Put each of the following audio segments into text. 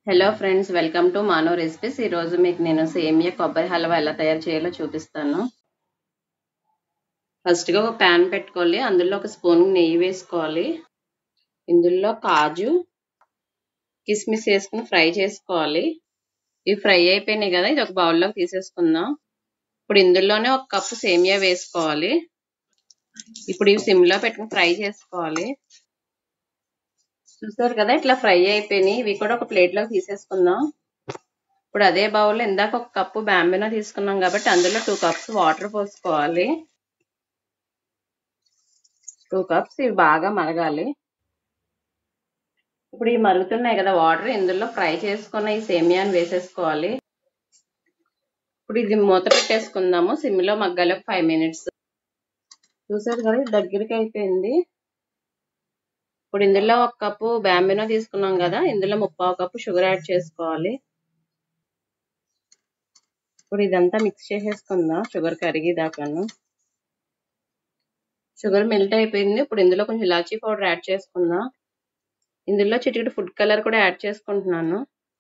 hello friends welcome to Mano recipes ఈరోజు మీకు నేను సేమియా కొబ్బరి హల్వా ఎలా తయారు చేయాలో చూపిస్తాను ఫస్ట్గా ఒక ప్యాన్ పెట్టుకోవాలి అందులో ఒక స్పూన్ నెయ్యి వేసుకోవాలి ఇందులో కాజు కిస్మిస్ వేసుకుని ఫ్రై చేసుకోవాలి ఇవి ఫ్రై అయిపోయినాయి కదా ఇది ఒక బౌల్లోకి తీసేసుకుందాం ఇప్పుడు ఇందులోనే ఒక కప్పు సేమియా వేసుకోవాలి ఇప్పుడు ఇవి సిమ్లో పెట్టుకుని ఫ్రై చేసుకోవాలి చూసారు కదా ఇట్లా ఫ్రై అయిపోయినాయి ఇవి కూడా ఒక ప్లేట్లోకి తీసేసుకుందాం ఇప్పుడు అదే బౌల్లో ఇందాక ఒక కప్పు బ్యాంబినో తీసుకున్నాం కాబట్టి అందులో టూ కప్స్ వాటర్ పోసుకోవాలి టూ కప్స్ ఇవి బాగా మరగాలి ఇప్పుడు ఇవి మరుగుతున్నాయి కదా వాటర్ ఇందులో ఫ్రై చేసుకున్న ఈ సేమియాని వేసేసుకోవాలి ఇప్పుడు ఇది మూత పెట్టేసుకుందాము సిమ్లో మగ్గాలి ఫైవ్ మినిట్స్ చూసారు కదా దగ్గరికి అయిపోయింది ఇప్పుడు ఇందులో ఒక కప్పు బ్యాంబినో తీసుకున్నాం కదా ఇందులో ముప్పావు కప్పు షుగర్ యాడ్ చేసుకోవాలి ఇప్పుడు ఇదంతా మిక్స్ చేసేసుకుందాం షుగర్ కరిగేదాకాను షుగర్ మెల్ట్ అయిపోయింది ఇప్పుడు ఇందులో కొంచెం ఇలాచీ పౌడర్ యాడ్ చేసుకుందాం ఇందులో చిటికెడు ఫుడ్ కలర్ కూడా యాడ్ చేసుకుంటున్నాను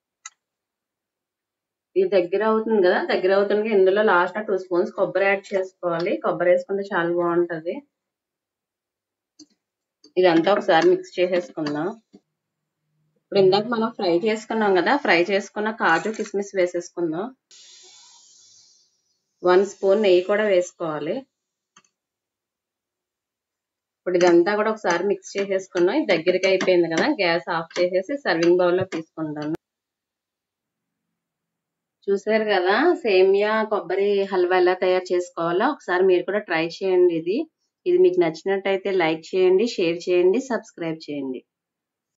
ఇది దగ్గర అవుతుంది కదా దగ్గర అవుతుంది ఇందులో లాస్ట్ టూ స్పూన్స్ కొబ్బరి యాడ్ చేసుకోవాలి కొబ్బరి వేసుకుంటే చాలా బాగుంటది ఇదంతా ఒకసారి మిక్స్ చేసేసుకుందాం ఇప్పుడు ఇందాక మనం ఫ్రై చేసుకున్నాం కదా ఫ్రై చేసుకున్న కాజు కిస్మిస్ వేసేసుకుందాం వన్ స్పూన్ నెయ్యి కూడా వేసుకోవాలి ఇప్పుడు ఇదంతా కూడా ఒకసారి మిక్స్ చేసేసుకున్నాం ఇది దగ్గరికి అయిపోయింది కదా గ్యాస్ ఆఫ్ చేసేసి సర్వింగ్ బౌల్లో తీసుకుంటాను చూసారు కదా సేమియా కొబ్బరి హల్వా ఎలా తయారు చేసుకోవాలో ఒకసారి మీరు కూడా ట్రై చేయండి ఇది ఇది మీకు నచ్చినట్టయితే లైక్ చేయండి షేర్ చేయండి సబ్స్క్రైబ్ చేయండి